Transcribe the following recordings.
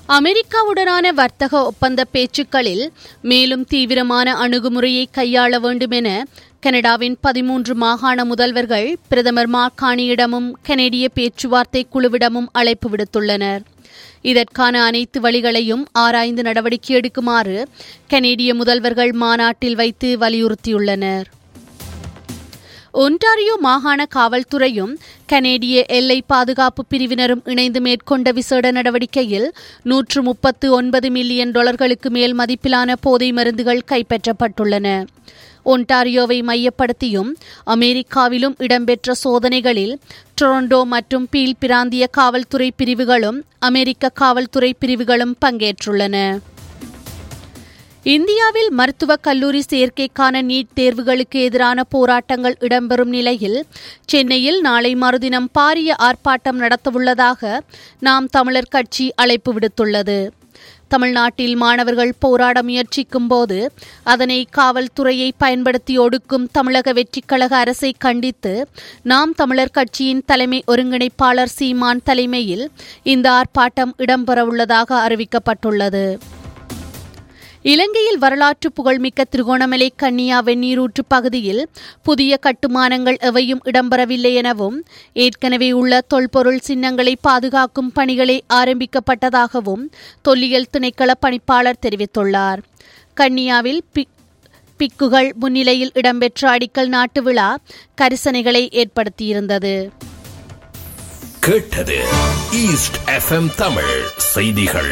அமெரிக்காவுடனான வர்த்தக ஒப்பந்த பேச்சுக்களில் மேலும் தீவிரமான அணுகுமுறையை கையாள வேண்டும் என கனடாவின் பதிமூன்று மாகாண முதல்வர்கள் பிரதமர் மார்கானியிடமும் கனேடிய பேச்சுவார்த்தை குழுவிடமும் அழைப்பு விடுத்துள்ளனர் இதற்கான அனைத்து வழிகளையும் ஆராய்ந்து நடவடிக்கை எடுக்குமாறு கனேடிய முதல்வர்கள் மாநாட்டில் வைத்து வலியுறுத்தியுள்ளனர் ஒன்டாரியோ மாகாண காவல்துறையும் கனேடிய எல்லை பாதுகாப்பு பிரிவினரும் இணைந்து மேற்கொண்ட விசேட நடவடிக்கையில் நூற்று முப்பத்து ஒன்பது மில்லியன் டாலர்களுக்கு மேல் மதிப்பிலான போதை மருந்துகள் கைப்பற்றப்பட்டுள்ளன ஒன்டாரியோவை மையப்படுத்தியும் அமெரிக்காவிலும் இடம்பெற்ற சோதனைகளில் டொரண்டோ மற்றும் பீல் பிராந்திய காவல்துறை பிரிவுகளும் அமெரிக்க காவல்துறை பிரிவுகளும் பங்கேற்றுள்ளன இந்தியாவில் மருத்துவக் கல்லூரி சேர்க்கைக்கான நீட் தேர்வுகளுக்கு எதிரான போராட்டங்கள் இடம்பெறும் நிலையில் சென்னையில் நாளை மறுதினம் பாரிய ஆர்ப்பாட்டம் நடத்தவுள்ளதாக நாம் தமிழர் கட்சி அழைப்பு விடுத்துள்ளது தமிழ்நாட்டில் மாணவர்கள் போராட முயற்சிக்கும் போது அதனை காவல்துறையை பயன்படுத்தி ஒடுக்கும் தமிழக வெற்றிக்கழக அரசை கண்டித்து நாம் தமிழர் கட்சியின் தலைமை ஒருங்கிணைப்பாளர் சீமான் தலைமையில் இந்த ஆர்ப்பாட்டம் இடம்பெறவுள்ளதாக அறிவிக்கப்பட்டுள்ளது இலங்கையில் வரலாற்று புகழ்மிக்க திருகோணமலை கன்னியா வெந்நீரூற்று பகுதியில் புதிய கட்டுமானங்கள் எவையும் இடம்பெறவில்லை எனவும் ஏற்கனவே உள்ள தொல்பொருள் சின்னங்களை பாதுகாக்கும் பணிகளை ஆரம்பிக்கப்பட்டதாகவும் தொல்லியல் திணைக்கள பணிப்பாளர் தெரிவித்துள்ளார் கன்னியாவில் பிக்குகள் முன்னிலையில் இடம்பெற்ற அடிக்கல் நாட்டு விழா கரிசனைகளை ஏற்படுத்தியிருந்தது கேட்டது ஈஸ்ட் எஃப்எம் தமிழ் செய்திகள்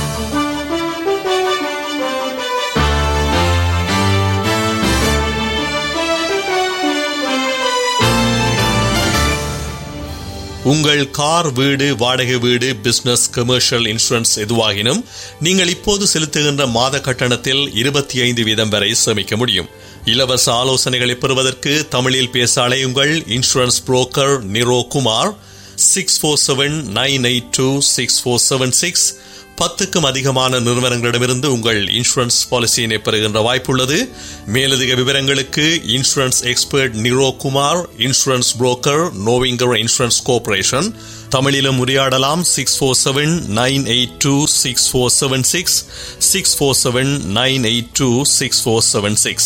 உங்கள் கார் வீடு வாடகை வீடு பிசினஸ் கமர்ஷியல் இன்சூரன்ஸ் எதுவாகினும் நீங்கள் இப்போது செலுத்துகின்ற மாத கட்டணத்தில் இருபத்தி ஐந்து வீதம் வரை சேமிக்க முடியும் இலவச ஆலோசனைகளை பெறுவதற்கு தமிழில் பேச அலையுங்கள் insurance broker Niro Kumar six four seven nine eight two six four seven six பத்துக்கும் அதிகமான நிறுவனங்களிடமிருந்து உங்கள் இன்சூரன்ஸ் பாலிசியினை பெறுகின்ற வாய்ப்புள்ளது மேலதிக விவரங்களுக்கு insurance expert Niro Kumar insurance broker Novinger insurance cooperation தமிழிலும் உரையாடலாம் six four seven nine eight two six four seven six six four seven nine eight two six four seven six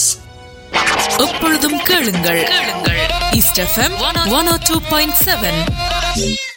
எப்பொழுதும் கேளுங்கள் கேளுங்கள் East FM one o two point seven